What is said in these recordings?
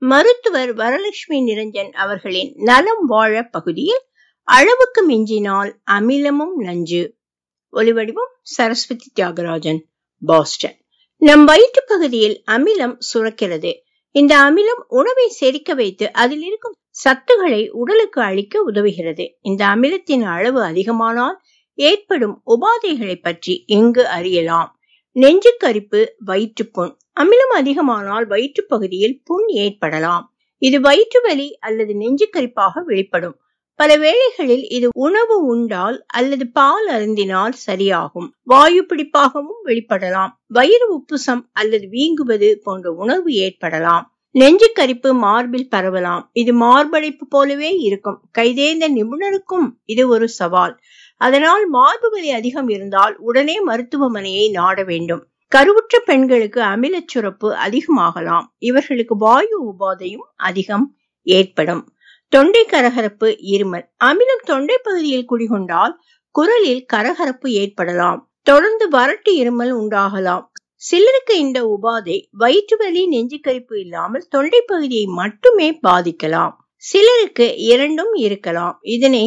மருத்துவர் வரலட்சுமி நிரஞ்சன் அவர்களின் நலம் வாழ பகுதியில் அளவுக்கு மிஞ்சினால் அமிலமும் நஞ்சு ஒலிவடிவம் சரஸ்வதி தியாகராஜன் பாஸ்டன் நம் வயிற்று பகுதியில் அமிலம் சுரக்கிறது இந்த அமிலம் உணவை செரிக்க வைத்து அதில் இருக்கும் சத்துகளை உடலுக்கு அளிக்க உதவுகிறது இந்த அமிலத்தின் அளவு அதிகமானால் ஏற்படும் உபாதைகளை பற்றி எங்கு அறியலாம் நெஞ்சு கரிப்பு வயிற்றுப்புண் அமிலம் அதிகமானால் வயிற்று பகுதியில் புண் ஏற்படலாம் இது வயிற்று வலி அல்லது நெஞ்சு கரிப்பாக வெளிப்படும் பல வேளைகளில் இது உணவு உண்டால் அல்லது பால் அருந்தினால் சரியாகும் வாயு பிடிப்பாகவும் வெளிப்படலாம் வயிறு உப்புசம் அல்லது வீங்குவது போன்ற உணர்வு ஏற்படலாம் நெஞ்சு கரிப்பு மார்பில் பரவலாம் இது மார்படைப்பு போலவே இருக்கும் கைதேர்ந்த நிபுணருக்கும் இது ஒரு சவால் அதனால் மார்பு வலி அதிகம் இருந்தால் உடனே மருத்துவமனையை நாட வேண்டும் கருவுற்ற பெண்களுக்கு அமிலச் சுரப்பு அதிகமாகலாம் இவர்களுக்கு வாயு உபாதையும் அதிகம் ஏற்படும் தொண்டை கரகரப்பு இருமல் அமிலம் தொண்டை பகுதியில் குடிகொண்டால் குரலில் கரகரப்பு ஏற்படலாம் தொடர்ந்து வறட்டு இருமல் உண்டாகலாம் சிலருக்கு இந்த உபாதை வயிற்று வலி நெஞ்சுக்கரிப்பு இல்லாமல் தொண்டை பகுதியை மட்டுமே பாதிக்கலாம் சிலருக்கு இரண்டும் இருக்கலாம் இதனை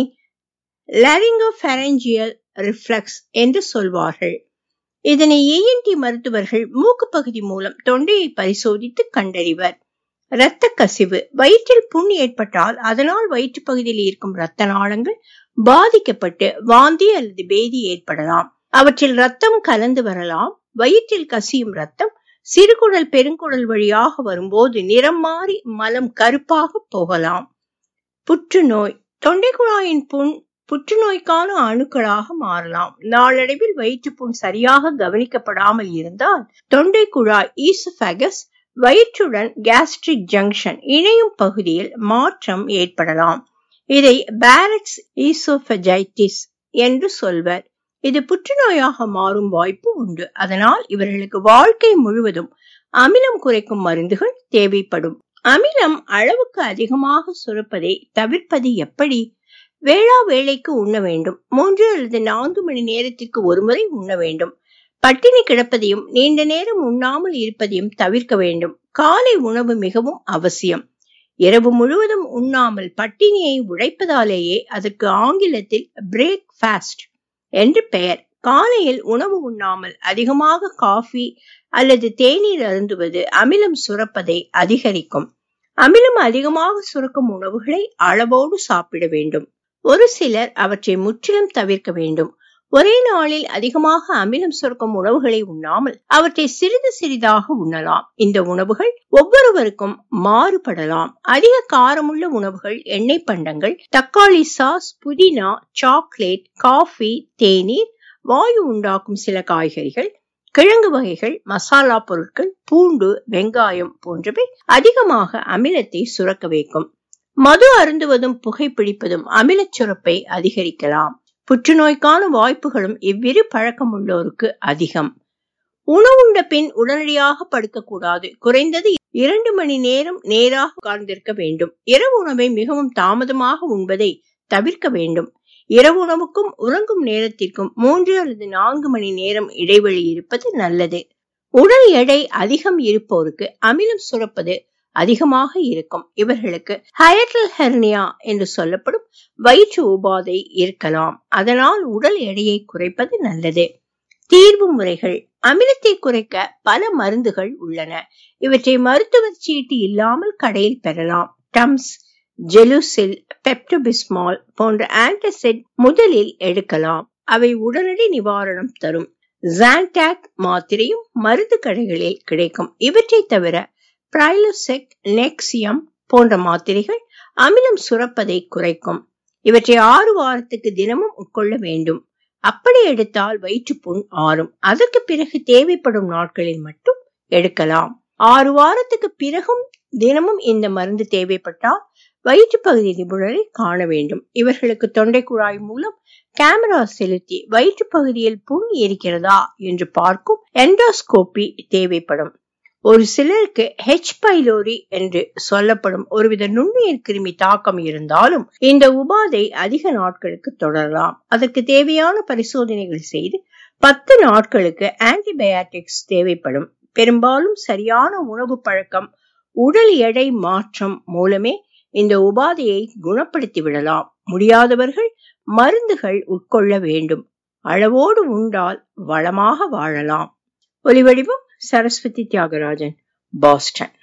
லாரிங்கோபெரஞ்சியல் ரிஃப்ளக்ஸ் என்று சொல்வார்கள் இதனை இஎன்டி மருத்துவர்கள் மூக்கு பகுதி மூலம் தொண்டையை பரிசோதித்து கண்டறிவர் இரத்த கசிவு வயிற்றில் புண் ஏற்பட்டால் அதனால் வயிற்று பகுதியில் இருக்கும் இரத்த நாளங்கள் பாதிக்கப்பட்டு வாந்தி அல்லது பேதி ஏற்படலாம் அவற்றில் ரத்தம் கலந்து வரலாம் வயிற்றில் கசியும் ரத்தம் சிறுகுடல் பெருங்குடல் வழியாக வரும்போது நிறம் மாறி மலம் கருப்பாக போகலாம் புற்றுநோய் தொண்டை குழாயின் புண் புற்றுநோய்க்கான அணுக்களாக மாறலாம் நாளடைவில் வயிற்றுப்புண் சரியாக கவனிக்கப்படாமல் இருந்தால் தொண்டை குழாய் ஈசோபேகஸ் வயிற்றுடன் கேஸ்ட்ரிக் ஜங்ஷன் இணையும் பகுதியில் மாற்றம் ஏற்படலாம் இதை பேரட்ஸ் ஈசோபெஜைட்டிஸ் என்று சொல்வர் இது புற்றுநோயாக மாறும் வாய்ப்பு உண்டு அதனால் இவர்களுக்கு வாழ்க்கை முழுவதும் அமிலம் குறைக்கும் மருந்துகள் தேவைப்படும் அமிலம் அளவுக்கு அதிகமாக சுரப்பதை தவிர்ப்பது எப்படி வேளா வேளைக்கு உண்ண வேண்டும் மூன்று அல்லது நான்கு மணி நேரத்திற்கு ஒருமுறை உண்ண வேண்டும் பட்டினி கிடப்பதையும் நீண்ட நேரம் உண்ணாமல் இருப்பதையும் தவிர்க்க வேண்டும் காலை உணவு மிகவும் அவசியம் இரவு முழுவதும் உண்ணாமல் பட்டினியை உழைப்பதாலேயே அதற்கு ஆங்கிலத்தில் பிரேக் ஃபாஸ்ட் என்று பெயர் காலையில் உணவு உண்ணாமல் அதிகமாக காஃபி அல்லது தேநீர் அருந்துவது அமிலம் சுரப்பதை அதிகரிக்கும் அமிலம் அதிகமாக சுரக்கும் உணவுகளை அளவோடு சாப்பிட வேண்டும் ஒரு சிலர் அவற்றை முற்றிலும் தவிர்க்க வேண்டும் ஒரே நாளில் அதிகமாக அமிலம் சுரக்கும் உணவுகளை உண்ணாமல் அவற்றை சிறிது சிறிதாக உண்ணலாம் இந்த உணவுகள் ஒவ்வொருவருக்கும் மாறுபடலாம் அதிக காரமுள்ள உணவுகள் எண்ணெய் பண்டங்கள் தக்காளி சாஸ் புதினா சாக்லேட் காஃபி தேநீர் வாயு உண்டாக்கும் சில காய்கறிகள் கிழங்கு வகைகள் மசாலா பொருட்கள் பூண்டு வெங்காயம் போன்றவை அதிகமாக அமிலத்தை சுரக்க வைக்கும் மது அருந்துவதும் புகைப்பிடிப்பதும் அமிலச் சுரப்பை அதிகரிக்கலாம் புற்றுநோய்க்கான வாய்ப்புகளும் இவ்விரு பழக்கம் உள்ளோருக்கு அதிகம் உணவுண்ட பின் உடனடியாக படுக்கக்கூடாது குறைந்தது இரண்டு மணி நேரம் நேராக உட்கார்ந்திருக்க வேண்டும் இரவு உணவை மிகவும் தாமதமாக உண்பதை தவிர்க்க வேண்டும் இரவு உணவுக்கும் உறங்கும் நேரத்திற்கும் மூன்று அல்லது நான்கு மணி நேரம் இடைவெளி இருப்பது நல்லது உடல் எடை அதிகம் இருப்போருக்கு அமிலம் சுரப்பது அதிகமாக இருக்கும் இவர்களுக்கு ஹயட்டல் ஹெர்னியா என்று சொல்லப்படும் வயிற்று உபாதை இருக்கலாம் அதனால் உடல் எடையை குறைப்பது நல்லது தீர்வு முறைகள் அமிலத்தை குறைக்க பல மருந்துகள் உள்ளன இவற்றை மருத்துவர் சீட்டு இல்லாமல் கடையில் பெறலாம் டம்ஸ் ஜெலுசில் பெப்டோபிஸ்மால் போன்ற ஆன்டசிட் முதலில் எடுக்கலாம் அவை உடனடி நிவாரணம் தரும் ஜான்டாக் மாத்திரையும் மருந்து கடைகளில் கிடைக்கும் இவற்றை தவிர பிரைலோசெக் நெக்சியம் போன்ற மாத்திரைகள் அமிலம் சுரப்பதை குறைக்கும் இவற்றை ஆறு வாரத்துக்கு தினமும் உட்கொள்ள வேண்டும் அப்படி எடுத்தால் வயிற்றுப்புண் ஆறும் அதற்கு பிறகு தேவைப்படும் நாட்களில் மட்டும் எடுக்கலாம் ஆறு வாரத்துக்கு பிறகும் தினமும் இந்த மருந்து தேவைப்பட்டால் வயிற்று பகுதி நிபுணரை காண வேண்டும் இவர்களுக்கு தொண்டை குழாய் மூலம் கேமரா செலுத்தி வயிற்று பகுதியில் புண் இருக்கிறதா என்று பார்க்கும் எண்டோஸ்கோபி தேவைப்படும் ஒரு சிலருக்கு ஹெச் பைலோரி என்று சொல்லப்படும் ஒருவித நுண்ணுயிர் கிருமி தாக்கம் இருந்தாலும் இந்த உபாதை அதிக நாட்களுக்கு தொடரலாம் அதற்கு தேவையான பரிசோதனைகள் செய்து பத்து நாட்களுக்கு ஆன்டிபயாட்டிக்ஸ் தேவைப்படும் பெரும்பாலும் சரியான உணவு பழக்கம் உடல் எடை மாற்றம் மூலமே இந்த உபாதையை குணப்படுத்தி விடலாம் முடியாதவர்கள் மருந்துகள் உட்கொள்ள வேண்டும் அளவோடு உண்டால் வளமாக வாழலாம் ஒலிவடிவம் சரஸ்வதி தியாகராஜன் பாஸ்டன்